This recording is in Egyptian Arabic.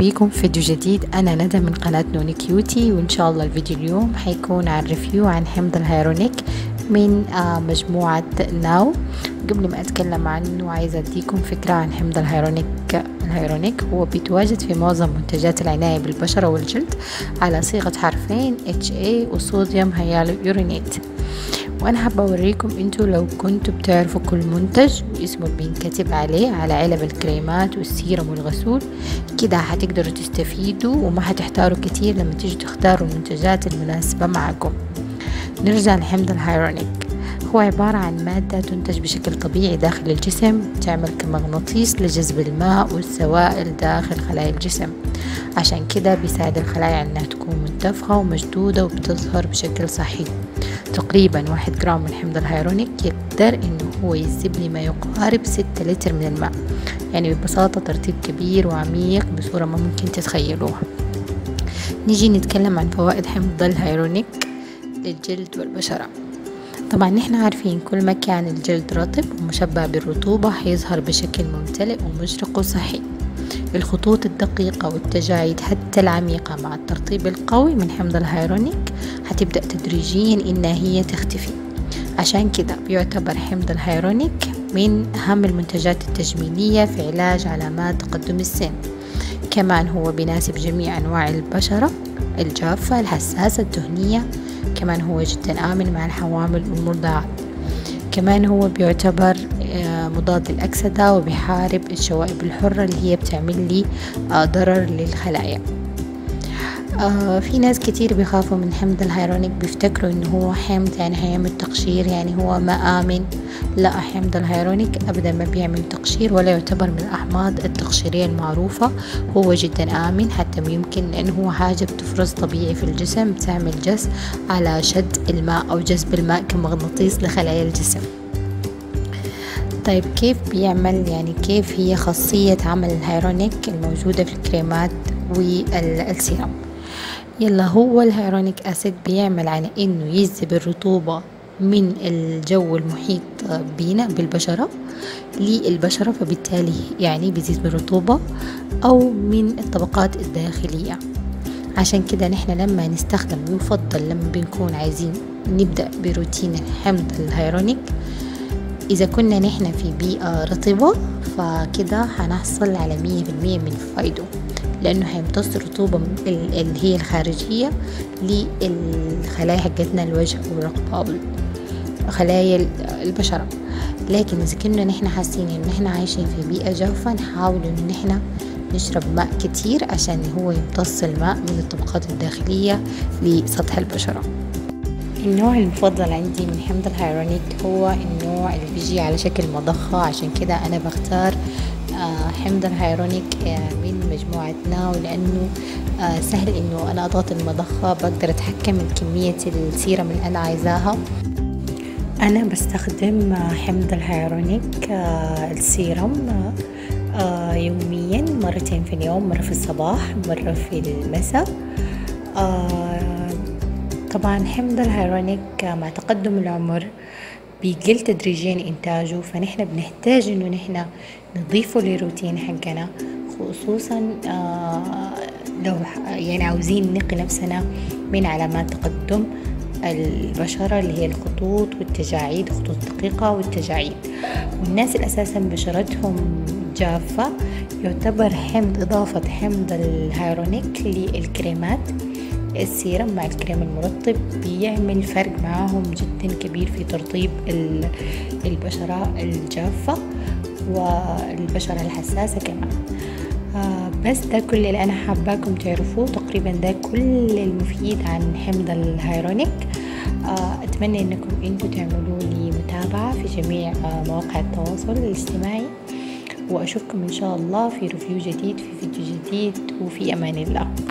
بيكم في فيديو جديد أنا ندى من قناة نوني كيوتي وإن شاء الله الفيديو اليوم حيكون عن ريفيو عن حمض الهيرونيك من آه، مجموعة ناو قبل ما أتكلم عنه عايزة أديكم فكرة عن حمض الهيرونيك الهيرونيك هو بيتواجد في معظم منتجات العناية بالبشرة والجلد على صيغة حرفين HA وصوديوم هيالورونيت وانا حابة اوريكم انتوا لو كنتوا بتعرفوا كل منتج واسمه بينكتب عليه على علب الكريمات والسيرم والغسول كده حتقدروا تستفيدوا وما حتحتاروا كتير لما تيجوا تختاروا المنتجات المناسبة معكم نرجع لحمض الهيرونيك هو عبارة عن مادة تنتج بشكل طبيعي داخل الجسم تعمل كمغناطيس لجذب الماء والسوائل داخل خلايا الجسم عشان كده بيساعد الخلايا انها تكون منتفخة ومشدودة وبتظهر بشكل صحي تقريبا واحد جرام من حمض الهيرونيك يقدر انه هو يجذب لي ما يقارب ستة لتر من الماء يعني ببساطة ترتيب كبير وعميق بصورة ما ممكن تتخيلوها نيجي نتكلم عن فوائد حمض الهيرونيك للجلد والبشرة طبعا نحن عارفين كل ما كان الجلد رطب ومشبع بالرطوبة حيظهر بشكل ممتلئ ومشرق وصحي الخطوط الدقيقة والتجاعيد حتى العميقة مع الترطيب القوي من حمض الهيرونيك حتبدأ تدريجيا إنها هي تختفي عشان كده بيعتبر حمض الهيرونيك من أهم المنتجات التجميلية في علاج علامات تقدم السن كمان هو بيناسب جميع أنواع البشرة الجافة الحساسة الدهنية كمان هو جدا آمن مع الحوامل والمرضعات كمان هو بيعتبر مضاد للأكسدة وبيحارب الشوائب الحرة اللي هي بتعمل لي ضرر للخلايا آه في ناس كتير بيخافوا من حمض الهيرونيك بيفتكروا انه هو حمض يعني هيعمل تقشير يعني هو ما آمن لا حمض الهيرونيك ابدا ما بيعمل تقشير ولا يعتبر من الاحماض التقشيرية المعروفة هو جدا آمن حتى يمكن لانه هو حاجة بتفرز طبيعي في الجسم بتعمل جس على شد الماء او جذب الماء كمغناطيس لخلايا الجسم طيب كيف بيعمل يعني كيف هي خاصية عمل الهيرونيك الموجودة في الكريمات والسيرم يلا هو الهيرونيك أسيد بيعمل على إنه يجذب الرطوبة من الجو المحيط بينا بالبشرة للبشرة فبالتالي يعني بيزيد بالرطوبة أو من الطبقات الداخلية عشان كده نحن لما نستخدم يفضل لما بنكون عايزين نبدأ بروتين حمض الهيرونيك إذا كنا نحن في بيئة رطبة فكده هنحصل على مية بالمية من فايده لأنه هيمتص الرطوبة اللي هي الخارجية للخلايا حقتنا الوجه والرقبة خلايا البشرة لكن إذا كنا نحن حاسين إن نحن عايشين في بيئة جافة نحاول إن نحن نشرب ماء كتير عشان هو يمتص الماء من الطبقات الداخلية لسطح البشرة النوع المفضل عندي من حمض الهيرونيك هو النوع اللي بيجي على شكل مضخة عشان كده أنا بختار حمض الهيرونيك من مجموعة ناو لأنه سهل إنه أنا أضغط المضخة بقدر أتحكم من كمية السيرم اللي أنا عايزاها أنا بستخدم حمض الهيرونيك السيرم يوميا مرتين في اليوم مرة في الصباح مرة في المساء طبعا حمض الهيرونيك مع تقدم العمر بيقل تدريجيا إنتاجه فنحن بنحتاج إنه نحن نضيفه للروتين حقنا خصوصا آه لو يعني عاوزين نقي نفسنا من علامات تقدم البشرة اللي هي الخطوط والتجاعيد خطوط دقيقة والتجاعيد والناس اللي أساسا بشرتهم جافة يعتبر حمض إضافة حمض الهيرونيك للكريمات السيرم مع الكريم المرطب بيعمل فرق معاهم جدا كبير في ترطيب البشرة الجافة والبشرة الحساسة كمان آه بس ده كل اللي أنا حاباكم تعرفوه تقريبا ده كل المفيد عن حمض الهيرونيك آه أتمنى أنكم أنتوا تعملوا لي متابعة في جميع آه مواقع التواصل الاجتماعي وأشوفكم إن شاء الله في ريفيو جديد في فيديو جديد وفي أمان الله